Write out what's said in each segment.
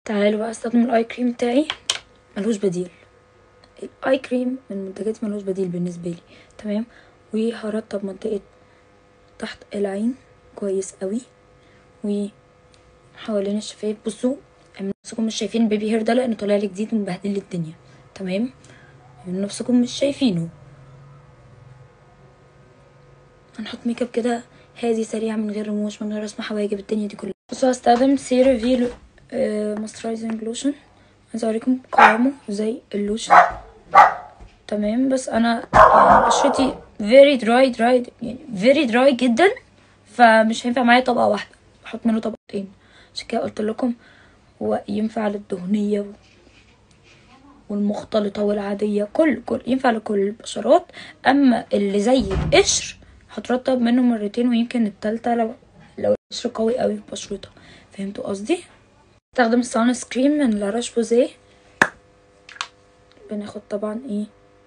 تعالوا بقى استخدم الاي كريم بتاعي ملوش بديل الاي كريم من منتجات ملوش بديل بالنسبه لي تمام وهرطب منطقه تحت العين كويس قوي وحوالين الشفايف بصوا اعملوا نفسكم مش شايفين البيبي هير ده لانه طالع لي جديد ومبهدل لي الدنيا تمام اعملوا نفسكم مش شايفينه هنحط ميك اب كده هادي سريع من غير رموش من غير رسم حواجب الدنيا دي كلها بصوا هستخدم سيرا فيلو موسترايزنج لوشن عايزه اوريكم قوامه زي اللوشن تمام بس انا يعني بشرتي very dry dry يعني very dry جدا فمش هينفع معايا طبقه واحده بحط منه طبقتين عشان كده قلت لكم هو ينفع للدهنيه والمختلطه والعاديه كل كل ينفع لكل البشرات اما اللي زي القشر هترطب منه مرتين ويمكن التالتة لو لو القشر قوي قوي في بشرتها فهمتوا قصدي استخدم السان سكرين من لاراش بوزيه بناخد طبعا ايه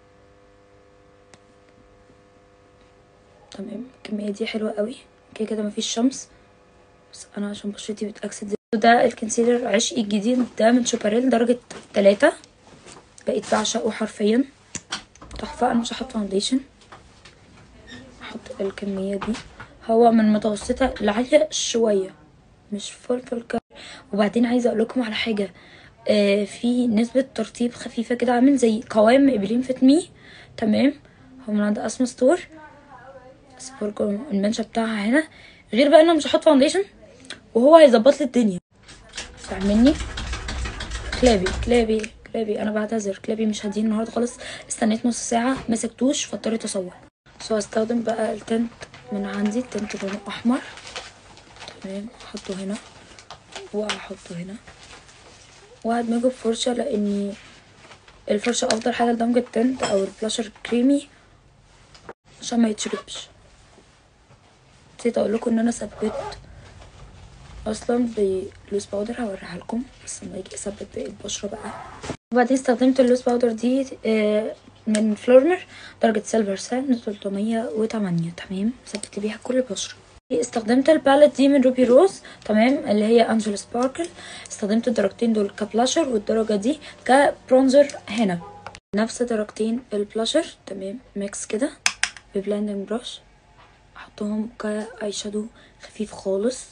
تمام الكمية دي حلوة قوي كده كده مفيش شمس بس انا عشان بشرتي بتأكسد زي ده الكونسيلر عشقي الجديد ده من شوباريل درجة تلاتة بقيت بعشقه حرفيا تحفة انا مش هحط فاونديشن هحط الكمية دي هو من متوسطة لعالية شوية مش فول فول كار وبعدين عايزة اقول لكم على حاجة آه في نسبة ترطيب خفيفة كده عامل زي قوام ابلين فيت مي تمام هو من عند اسم ستور اسيبلكم المنشا بتاعها هنا غير بقى انا مش هحط فاونديشن وهو هيظبط لي الدنيا فاهمني كلابي كلابي كلابي انا بعتذر كلابي مش هديه النهارده خالص استنيت نص ساعه مسكتوش فاضطريت اصور سو هستخدم بقى التنت من عندي التنت لونه احمر تمام احطه هنا واحطه هنا وهدمجه بفرشه لاني الفرشه افضل حاجه لدمج التنت او البلاشر كريمي عشان ما يتشربش نسيت اقول لكم ان انا ثبت اصلا بلوز باودر هوريها لكم بس لما يجي اثبت باقي البشره بقى وبعدين استخدمت اللوز باودر دي آه، من فلورنر درجة سيلفر سان 308 تمام ثبت بيها كل البشرة استخدمت الباليت دي من روبي روز تمام اللي هي انجل سباركل استخدمت الدرجتين دول كبلاشر والدرجة دي كبرونزر هنا نفس درجتين البلاشر تمام ميكس كده ببلندنج براش احطهم كاي شادو خفيف خالص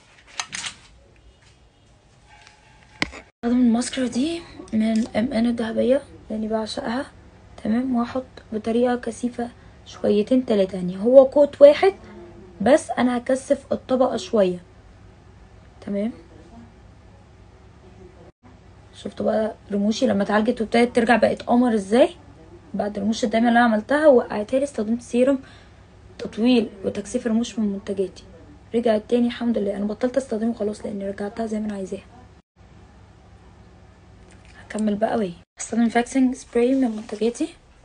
استخدم الماسكرا دي من ام ان الذهبيه لاني بعشقها تمام واحط بطريقه كثيفه شويتين تلاتة يعني هو كوت واحد بس انا هكثف الطبقه شويه تمام شفتوا بقى رموشي لما اتعالجت وابتدت ترجع بقت قمر ازاي بعد الرموش الدايمه اللي انا عملتها وقعتها لي استخدمت سيروم تطويل وتكثيف رموش من منتجاتي رجعت تاني الحمد لله انا بطلت استخدمه خلاص لاني رجعتها زي ما انا عايزاها هكمل بقى وهي استخدم فاكسنج سبراي من منتجاتي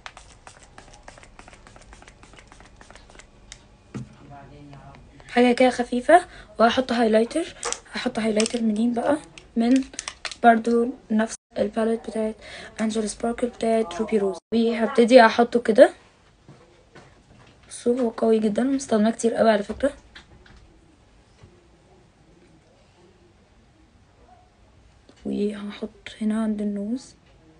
حاجه كده خفيفه وهحط هايلايتر هحط هايلايتر منين بقى من برضو نفس الباليت بتاعت انجل سباركل بتاعت روبي روز وهبتدي احطه كده بصوا هو قوي جدا مستخدماه كتير قوي على فكره وهحط هنا عند النوز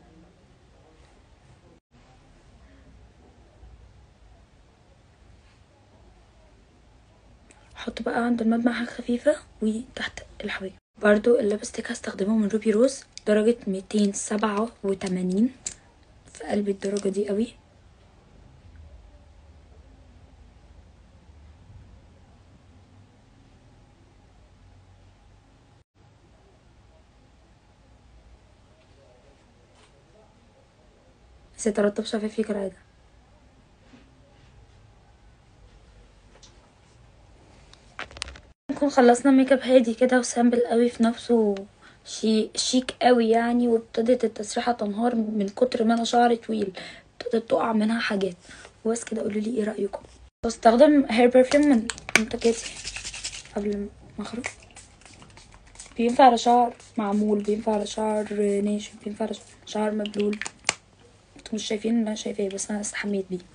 احط بقى عند المدمع حاجه خفيفه وتحت الحواجب برضو الليبستيك هستخدمه من روبي روز درجة ميتين سبعة وتمانين في قلب الدرجة دي قوي نسيت ارطب شفايفي كالعادة نكون خلصنا ميك اب هادي كده وسامبل قوي في نفسه شي شيك قوي يعني وابتدت التسريحه تنهار من كتر ما انا شعري طويل ابتدت تقع منها حاجات وبس كده قولوا لي ايه رايكم بستخدم هير برفيوم من منتجاتي قبل ما اخرج بينفع على شعر معمول بينفع على شعر ناشف بينفع على شعر مبلول انتوا مش شايفين اللي انا شايفاه بس انا استحميت بيه